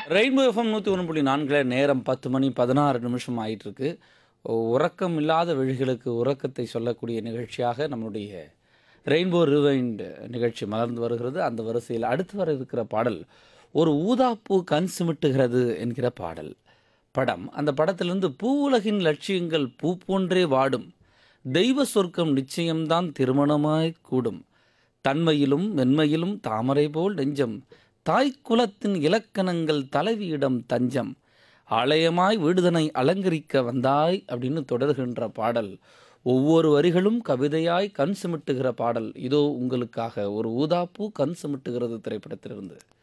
rainbow FM நூற்றி ஒன்று புள்ளி நான்கில் நேரம் பத்து மணி பதினாறு நிமிஷம் ஆயிட்டு இருக்கு உறக்கம் இல்லாத விழிகளுக்கு உறக்கத்தை சொல்லக்கூடிய நிகழ்ச்சியாக நம்மளுடைய ரெயின்போ ரிவைண்ட் நிகழ்ச்சி மலர்ந்து வருகிறது அந்த வரிசையில் அடுத்து வர இருக்கிற பாடல் ஒரு ஊதாப்பூ கண் சிமிட்டுகிறது என்கிற பாடல் படம் அந்த படத்திலிருந்து பூவுலகின் லட்சியங்கள் பூ போன்றே வாடும் தெய்வ சொர்க்கம் நிச்சயம்தான் திருமணமாய் கூடும் தன்மையிலும் மென்மையிலும் தாமரை போல் நெஞ்சம் தாய் குலத்தின் இலக்கணங்கள் தலைவியிடம் தஞ்சம் ஆலயமாய் வீடுதனை அலங்கரிக்க வந்தாய் அப்படின்னு தொடர்கின்ற பாடல் ஒவ்வொரு வரிகளும் கவிதையாய் கண் சிமிட்டுகிற பாடல் இதோ உங்களுக்காக ஒரு ஊதாப்பூ கண் சிமிட்டுகிறது திரைப்படத்திலிருந்து